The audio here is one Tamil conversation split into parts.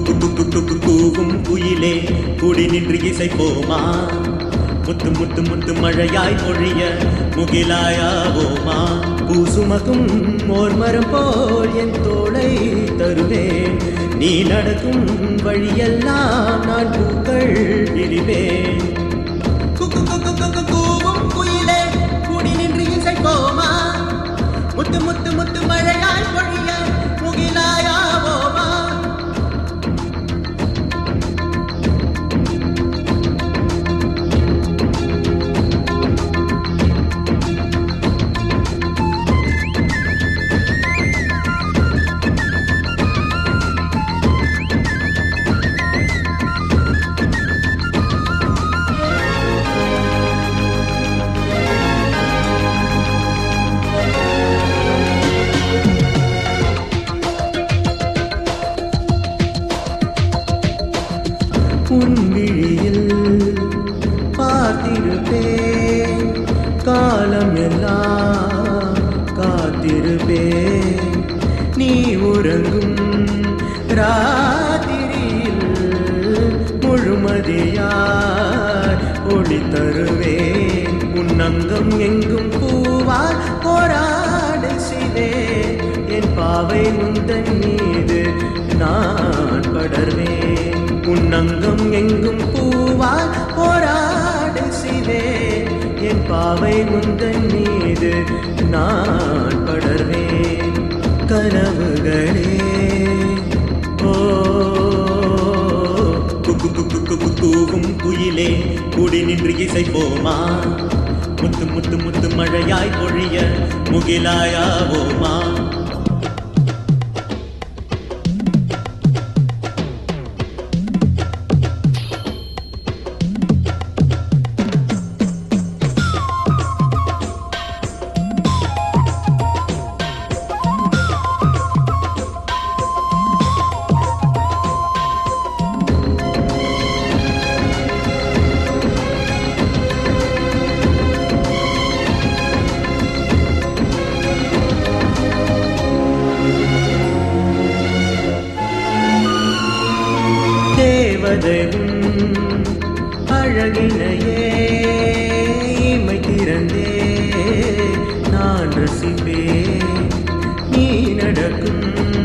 கூவும் குயிலே குடி நின்று இசைப்போமா முத்து முத்து முத்து மழையாய் பொழிய முகிலாயாவோமா பூசுமக்கும் ஓர் மரம் போல் என் தோளை தருவேன் நீ நடக்கும் வழியெல்லாம் நான் பூக்கள் விரிவேன் குக்கு குக்கு குக்கு கூவும் குயிலே கூடி நின்று இசைப்போமா முத்து முத்து முத்து மழையாய் பொழிய முகிலாயாவோமா உன் விழியில் பார்த்திருப்பேன் காலம் எல்லாம் காத்திருப்பேன் நீ உறங்கும் ராத்திரியில் முழுமதியாய் ஒளி தருவேன் உன் அங்கம் எங்கும் பூவால் போராடு செய்தேன் என் பாவை முந்தன் மீது நான் படர்வேன் உன் அங்கம் எங்கும் பூவால் போராடு செய்தேன் என் பாவை முந்தன் மீது நான் படர்வேன் கனவுகளே ஓ குக்கு குக்கு குக்கு கூவும் குயிலே கூடி நின்று இசைப்போமா முத்து முத்து முத்து மழையாய் பொழிய முகிலாயாவோமா தேவதையும் அழகினையே இமை திறந்தே நான் ரசிப்பேன் நீ நடக்கும்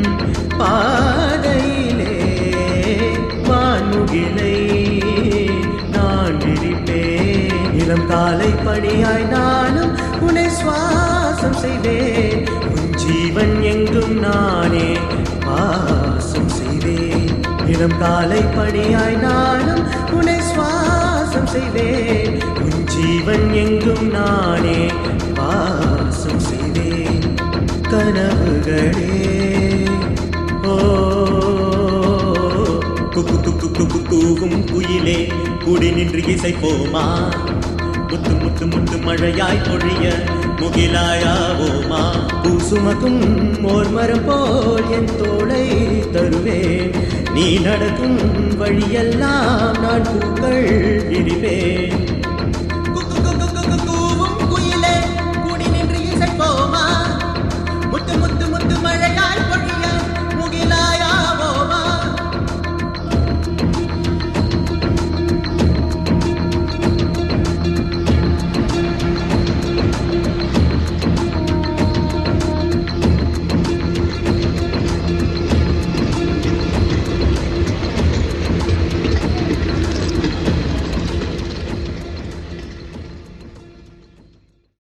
பாதையிலே வான்முகிலை நான் விரிப்பேன் இளம் காலை பணியாய் நானும் உன்னை சுவாசம் செய்வேன் உன் ஜீவன் எங்கும் நானே வாசம் செய்வேன் இளம் காலை பணியாய் நானும் உன்னை சுவாசம் செய்வேன் உன் ஜீவன் எங்கும் நானே வாசம் செய்வேன் கனவுகளே ஓ குக்கு குக்கு குக்கு கூவும் குயிலே கூடி நின்று இசைப்போமா முத்து முத்து முத்து மழையாய் பொழிய முகிலாயாவோமா பூசுமக்கும் ஓர் மரம் போல் என் தோளை தருவேன் நீ நடக்கும் வழியெல்லாம் நான் பூக்கள் விரிவேன்